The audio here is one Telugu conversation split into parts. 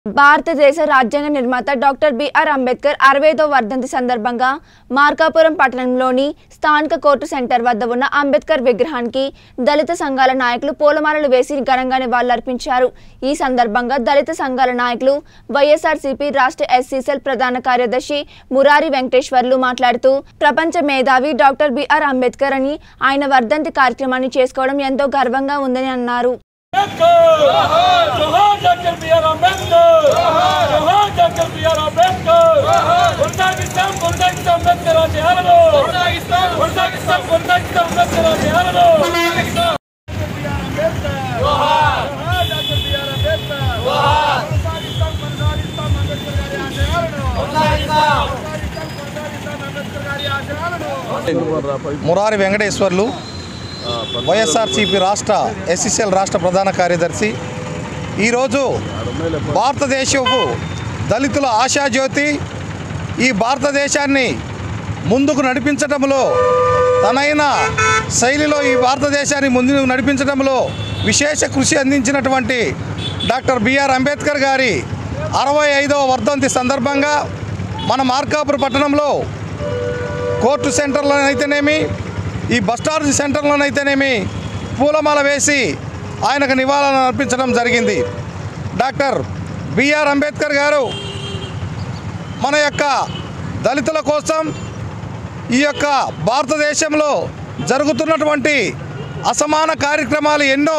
భారతదేశ రాజ్యాంగ నిర్మాత డాక్టర్ బిఆర్ అంబేద్కర్ అరవైదో వర్ధంతి సందర్భంగా మార్కాపురం పట్టణంలోని స్థానిక కోర్టు సెంటర్ వద్ద ఉన్న అంబేద్కర్ విగ్రహానికి దళిత సంఘాల నాయకులు పూలమాలలు వేసి ఘనంగా నివాళులర్పించారు ఈ సందర్భంగా దళిత సంఘాల నాయకులు వైఎస్ఆర్సీపీ రాష్ట్ర ఎస్సీసెల్ ప్రధాన కార్యదర్శి మురారి వెంకటేశ్వర్లు మాట్లాడుతూ ప్రపంచ మేధావి డాక్టర్ బిఆర్ అంబేద్కర్ అని ఆయన వర్ధంతి కార్యక్రమాన్ని చేసుకోవడం ఎంతో గర్వంగా ఉందని అన్నారు అంబేద్కర్ జోహార్ డాక్టర్ బిఆర్ అంబేద్కర్ జోహార్ డాక్టర్ బిఆర్ అంబేద్కర్ కొనసాగిస్తాం కొనసాగిస్తాం అంబేద్కర్ ఆశయాలను కొనసాగిస్తాం కొనసాగిస్తాం కొనసాగిస్తాం అంబేద్కర్ ఆశయాలను కొనసాగిస్తాం జోహార్ డాక్టర్ బిఆర్ అంబేద్కర్ జోహార్ కొనసాగిస్తాం కొనసాగిస్తాం అంబేద్కర్ గారి ఆశయాలను కొనసాగిస్తాం కొనసాగిస్తాం కొనసాగిస్తాం అంబేద్కర్ గారి ఆశయాలను మురారి వెంకటేశ్వర్లు వైఎస్ఆర్సీపీ రాష్ట్ర ఎస్ఎస్ఎల్ రాష్ట్ర ప్రధాన కార్యదర్శి ఈరోజు భారతదేశపు దళితుల ఆశాజ్యోతి ఈ భారతదేశాన్ని ముందుకు నడిపించడంలో తనైన శైలిలో ఈ భారతదేశాన్ని ముందుకు నడిపించడంలో విశేష కృషి అందించినటువంటి డాక్టర్ బిఆర్ అంబేద్కర్ గారి అరవై ఐదవ వర్ధంతి సందర్భంగా మన మార్కాపుర పట్టణంలో కోర్టు సెంటర్లోనైతేనేమి ఈ బస్టాండ్ సెంటర్లోనైతేనేమి పూలమాల వేసి ఆయనకు నివాళులు అర్పించడం జరిగింది డాక్టర్ బిఆర్ అంబేద్కర్ గారు మన యొక్క దళితుల కోసం ఈ యొక్క భారతదేశంలో జరుగుతున్నటువంటి అసమాన కార్యక్రమాలు ఎన్నో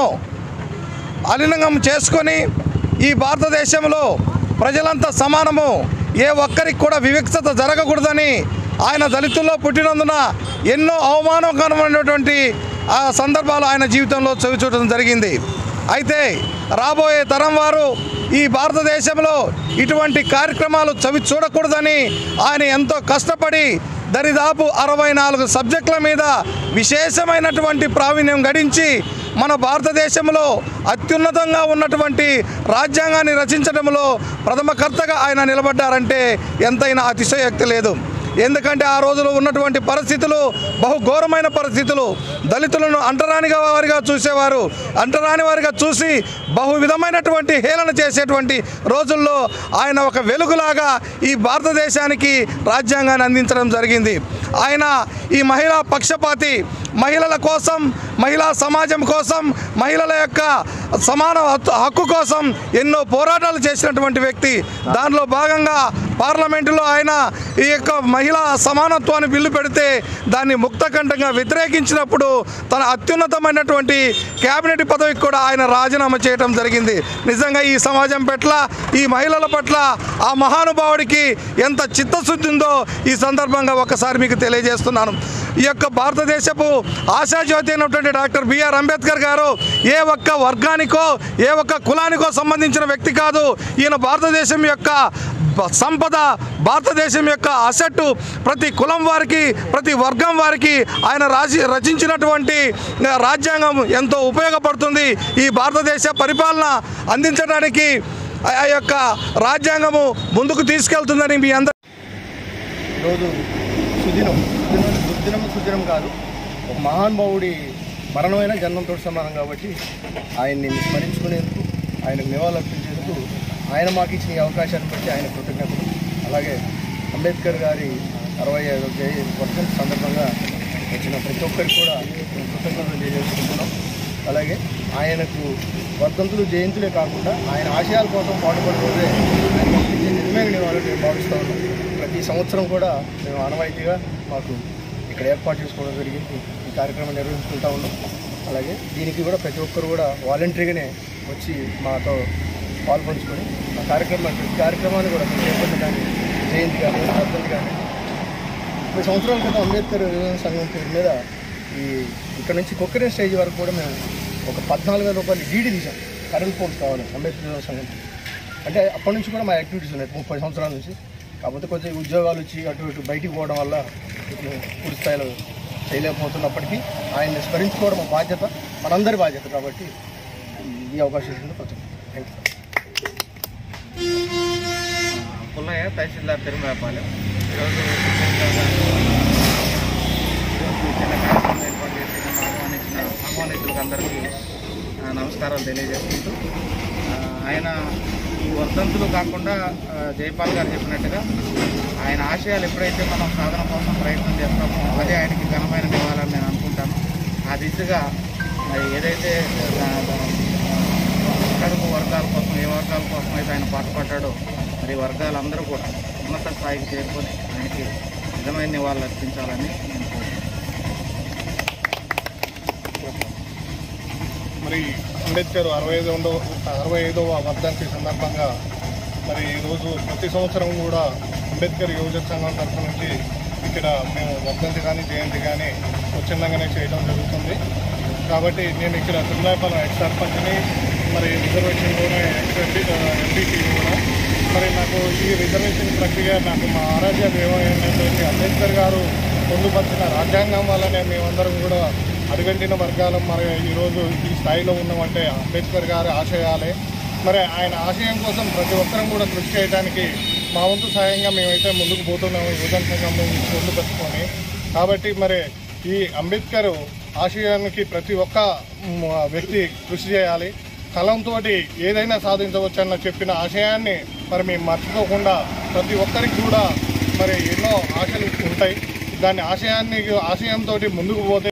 అలీనంగం చేసుకొని ఈ భారతదేశంలో ప్రజలంతా సమానము ఏ ఒక్కరికి కూడా వివక్షత జరగకూడదని ఆయన దళితుల్లో పుట్టినందున ఎన్నో అవమానకరమైనటువంటి ఆ సందర్భాలు ఆయన జీవితంలో చవిచూడడం జరిగింది అయితే రాబోయే తరం వారు ఈ భారతదేశంలో ఇటువంటి కార్యక్రమాలు చవి చూడకూడదని ఆయన ఎంతో కష్టపడి దరిదాపు అరవై నాలుగు సబ్జెక్టుల మీద విశేషమైనటువంటి ప్రావీణ్యం గడించి మన భారతదేశంలో అత్యున్నతంగా ఉన్నటువంటి రాజ్యాంగాన్ని రచించడంలో ప్రథమకర్తగా ఆయన నిలబడ్డారంటే ఎంతైనా అతిశయోక్తి లేదు ఎందుకంటే ఆ రోజులో ఉన్నటువంటి పరిస్థితులు బహు ఘోరమైన పరిస్థితులు దళితులను అంటరానిగా వారిగా చూసేవారు అంటరాని వారిగా చూసి బహు విధమైనటువంటి హేళన చేసేటువంటి రోజుల్లో ఆయన ఒక వెలుగులాగా ఈ భారతదేశానికి రాజ్యాంగాన్ని అందించడం జరిగింది ఆయన ఈ మహిళా పక్షపాతి మహిళల కోసం మహిళా సమాజం కోసం మహిళల యొక్క సమాన హక్కు- హక్కు కోసం ఎన్నో పోరాటాలు చేసినటువంటి వ్యక్తి దానిలో భాగంగా పార్లమెంటులో ఆయన ఈ యొక్క మహిళా సమానత్వాన్ని బిల్లు పెడితే దాన్ని ముక్తకంఠంగా వ్యతిరేకించినప్పుడు తన అత్యున్నతమైనటువంటి కేబినెట్ పదవికి కూడా ఆయన రాజీనామా చేయడం జరిగింది నిజంగా ఈ సమాజం పట్ల ఈ మహిళల పట్ల ఆ మహానుభావుడికి ఎంత చిత్తశుద్ధి ఉందో ఈ సందర్భంగా ఒకసారి మీకు తెలియజేస్తున్నాను ఈ యొక్క భారతదేశపు ఆశాజ్యోతి అయినటువంటి డాక్టర్ బిఆర్ అంబేద్కర్ గారు ఏ ఒక్క వర్గానికో ఏ ఒక్క కులానికో సంబంధించిన వ్యక్తి కాదు ఈయన భారతదేశం యొక్క బ- సంపద భారతదేశం యొక్క అసెట్టు ప్రతి కులం వారికి ప్రతి వర్గం వారికి ఆయన రాసి రచించినటువంటి ఆ, రాజ్యాంగం ఎంతో ఉపయోగపడుతుంది ఈ భారతదేశ పరిపాలన అందించడానికి ఆ ఆ యొక్క రాజ్యాంగము ముందుకు తీసుకెళ్తుందని మీ అందరూ ఈరోజు సుదినం సుదినం దుర్దినం సుదినం కాదు ఒక మహానుభావుడి మరణమైన జన్మంతో సమానం కాబట్టి ఆయన్ని స్మరించుకునేందుకు ఆయనకు నివాళులర్పించేందుకు ఆయన మాకు ఇచ్చిన ఈ అవకాశాన్ని బట్టి ఆయన కృతజ్ఞతలు అలాగే అంబేద్కర్ గారి అరవై ఐదో జయ వర్ధంతి సందర్భంగా వచ్చిన ప్రతి ఒక్కరికి కూడా మేము కృతజ్ఞతలు తెలియజేసుకుంటున్నాం అలాగే ఆయనకు వర్ధంతులు జయంతులే కాకుండా ఆయన ఆశయాల కోసం పాటుపడుతుందే ఆయన మాకు ఇచ్చే నిజమైన నివాళులు మేము భావిస్తూ ఉన్నాం ప్రతి సంవత్సరం కూడా మేము ఆనవాయితీగా మాకు ఇక్కడ ఏర్పాటు చేసుకోవడం జరిగింది ఈ కార్యక్రమం నిర్వహించుకుంటా ఉన్నాం అలాగే దీనికి కూడా ప్రతి ఒక్కరు కూడా వాలంటరీగానే వచ్చి మాతో పాల్పంచుకొని ఆ కార్యక్రమాన్ని ప్రతి కార్యక్రమాన్ని కూడా మేము చేపట్టడానికి జయంతి కానీ వర్ధంతి కానీ ముప్పై సంవత్సరాల క్రితం అంబేద్కర్ యువజన సంఘం పేరు మీద ఈ ఇక్కడ నుంచి కొక్కరే స్టేజ్ వరకు కూడా మేము ఒక పద్నాలుగు వేల రూపాయలు డీడీ తీసాం కరెంట్ పోల్స్ కావాలి అంబేద్కర్ యువజన సంఘం అంటే అప్పటి నుంచి కూడా మా యాక్టివిటీస్ ఉన్నాయి ముప్పై సంవత్సరాల నుంచి కాకపోతే కొంచెం ఉద్యోగాలు వచ్చి అటు ఇటు బయటికి పోవడం వల్ల వీటిని పూర్తి స్థాయిలో చేయలేకపోతున్నప్పటికీ ఆయన్ని స్మరించుకోవడం మా బాధ్యత మనందరి బాధ్యత కాబట్టి ఈ అవకాశం ఇచ్చింది కొంచెం థ్యాంక్ యూ పుల్లయ్య తహసీల్దార్ తిరుమలపాలెం ఈరోజు ఈరోజు చిన్న కార్యక్రమం ఏర్పాటు చేసి నన్ను ఆహ్వానించిన ఆహ్వానితులకు అందరికీ ఆ, నమస్కారాలు తెలియజేసుకుంటూ ఆ, ఆయన ఈ వర్ధంతులు కాకుండా ఆ, జైపాల్ గారు చెప్పినట్టుగా ఆయన ఆశయాలు ఎప్పుడైతే మనం సాధన కోసం ప్రయత్నం చేస్తామో అదే ఆయనకి ఘనమైన నివాళని నేను అనుకుంటాను ఆ దిశగా మరి ఏదైతే ఆ, కడుపు వర్గాల కోసం ఏ వర్గాల కోసం అయితే ఆయన పాటుపడ్డాడో మరి ఈ వర్గాలందరూ కూడా ఉన్నత స్థాయికి చేరుకొని ఆయనకి నిజమైన నివాళులు అర్పించాలని నేను కోరుకుంటున్నాను మరి అంబేద్కర్ అరవై ఐదు అరవై ఐదవ వర్ధంతి సందర్భంగా మరి ఈరోజు ప్రతి సంవత్సరం కూడా అంబేద్కర్ యువజన సంఘం తరఫు నుంచి ఇక్కడ మేము వర్ధంతి కానీ జయంతి కానీ స్వచ్ఛందంగానే చేయడం జరుగుతుంది కాబట్టి నేను ఇక్కడ తిరుమలాయపాలెం ఎక్స్ సర్పంచ్ని మరి రిజర్వేషన్ కూడా ఎక్స్ ఎంపీ ఎంపీటీ కూడా మరి నాకు ఈ రిజర్వేషన్ ప్రక్రియ నాకు మా ఆరాధ్య దేవమైనటువంటి అంబేద్కర్ గారు పొందుపరిచిన రాజ్యాంగం వల్లనే మేమందరం కూడా అడుగంటిన వర్గాలు మరి ఈరోజు ఈ స్థాయిలో ఉన్నామంటే అంబేద్కర్ గారి ఆశయాలే మరి ఆయన ఆశయం కోసం ప్రతి ఒక్కరం కూడా కృషి చేయడానికి మా వంతు సాయంగా మేమైతే ముందుకు పోతున్నాము యువజన సంఘం ముందు పెట్టుకొని కాబట్టి మరి ఈ అంబేద్కర్ ఆశయానికి ప్రతి ఒక్క మ్, వ్యక్తి కృషి చేయాలి కలంతో ఏదైనా సాధించవచ్చన్న చెప్పిన ఆశయాన్ని మరి మేము మర్చిపోకుండా ప్రతి ఒక్కరికి కూడా మరి ఎన్నో ఆశలు ఉంటాయి దాని ఆశయాన్ని ఆశయంతో ముందుకు పోతే